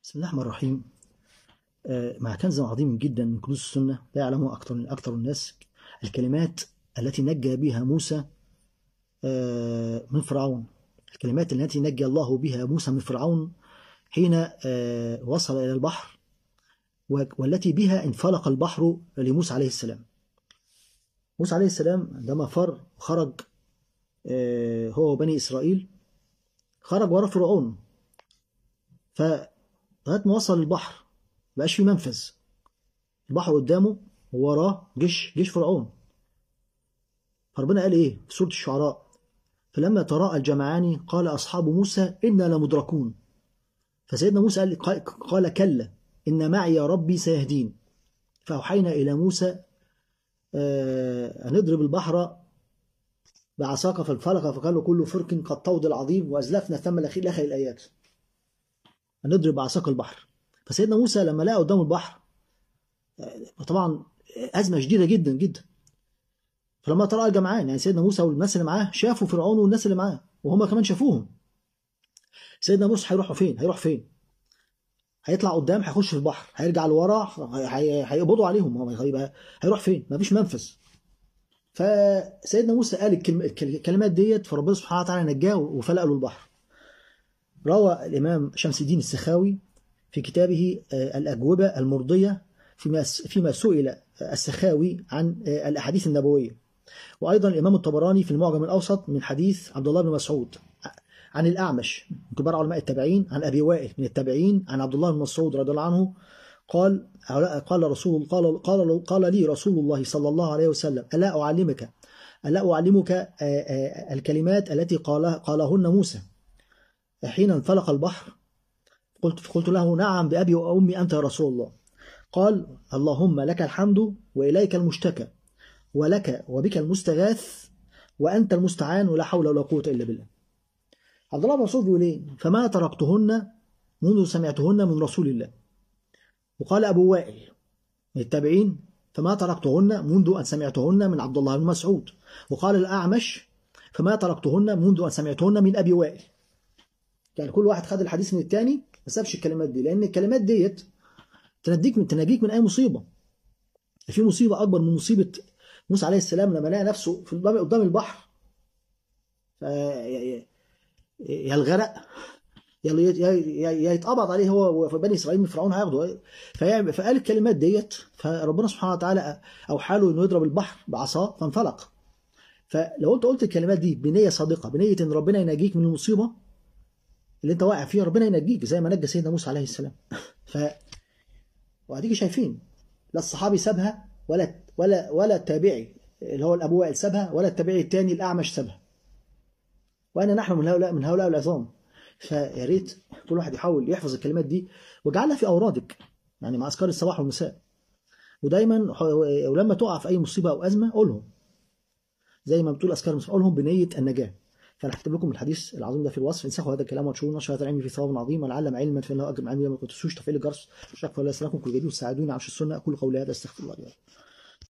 بسم الله الرحمن الرحيم آه، مع كنز عظيم جدا من كنوز السنة لا يعلمه أكثر أكثر الناس الكلمات التي نجى بها موسى آه، من فرعون الكلمات التي نجى الله بها موسى من فرعون حين آه، وصل إلى البحر والتي بها انفلق البحر لموسى عليه السلام موسى عليه السلام عندما فر وخرج هو وبني إسرائيل خرج وراء فرعون ف لغايه ما وصل البحر مبقاش في منفذ البحر قدامه ووراه جيش جيش فرعون فربنا قال ايه في سوره الشعراء فلما تراءى الجمعان قال اصحاب موسى انا لمدركون فسيدنا موسى قال, قال كلا ان معي ربي سيهدين فاوحينا الى موسى آه، ان نضرب البحر بعصاك فانفلق فقال كل فرق كالطود العظيم وازلفنا ثم الاخير الايات هنضرب بعصاك البحر فسيدنا موسى لما لقى قدامه البحر طبعا أزمة شديدة جدا جدا فلما ترى الجمعان يعني سيدنا موسى والناس اللي معاه شافوا فرعون والناس اللي معاه وهم كمان شافوهم سيدنا موسى هيروحوا فين هيروح فين هيطلع قدام هيخش في البحر هيرجع لورا هيقبضوا عليهم هيبقى هيروح فين مفيش منفذ فسيدنا موسى قال الكلمات ديت فربنا سبحانه وتعالى نجاه وفلق له البحر روى الإمام شمس الدين السخاوي في كتابه آه، الأجوبة المرضية فيما فيما سئل السخاوي عن آه، الأحاديث النبوية وأيضا الإمام الطبراني في المعجم الأوسط من حديث عبد الله بن مسعود عن الأعمش من كبار علماء التابعين عن أبي وائل من التابعين عن عبد الله بن مسعود رضي الله عنه قال قال رسول قال قال قال لي رسول الله صلى الله عليه وسلم ألا أعلمك ألا أعلمك آه، الكلمات التي قالها قالهن موسى حين انفلق البحر قلت قلت له نعم بأبي وأمي أنت يا رسول الله قال اللهم لك الحمد وإليك المشتكى ولك وبك المستغاث وأنت المستعان ولا حول ولا قوة إلا بالله عبد الله بن مسعود بيقول إيه فما تركتهن منذ سمعتهن من رسول الله وقال أبو وائل من التابعين فما تركتهن منذ أن سمعتهن من عبد الله بن مسعود وقال الأعمش فما تركتهن منذ أن سمعتهن من أبي وائل يعني كل واحد خد الحديث من الثاني ما سابش الكلمات دي لان الكلمات ديت تناديك من تناجيك من اي مصيبه في مصيبه اكبر من مصيبه موسى عليه السلام لما لقى نفسه في قدام البحر يا الغرق يا يتقبض عليه هو في بني اسرائيل من فرعون هياخده فقال الكلمات ديت فربنا سبحانه وتعالى اوحى له انه يضرب البحر بعصاه فانفلق فلو انت قلت الكلمات دي بنيه صادقه بنيه ان ربنا يناجيك من المصيبه اللي انت واقع فيه ربنا ينجيك زي ما نجى سيدنا موسى عليه السلام ف وهتيجي شايفين لا الصحابي سابها ولا ولا ولا التابعي اللي هو الابو وائل سابها ولا التابعي الثاني الاعمش سابها وانا نحن من هؤلاء من هؤلاء العظام فيا ريت كل واحد يحاول يحفظ الكلمات دي واجعلها في اورادك يعني مع اذكار الصباح والمساء ودايما ولما تقع في اي مصيبه او ازمه قولهم زي ما بتقول اذكار المساء قولهم بنيه النجاه فانا هكتب لكم الحديث العظيم ده في الوصف انسخوا هذا الكلام وانشروا نشر هذا العلم في ثواب عظيم ولعلم علما فانه اجر من علم ما كنتوش تفعيل الجرس شكرا لله سلامكم كل جديد وساعدوني على السنه اقول قولي هذا استغفر الله لي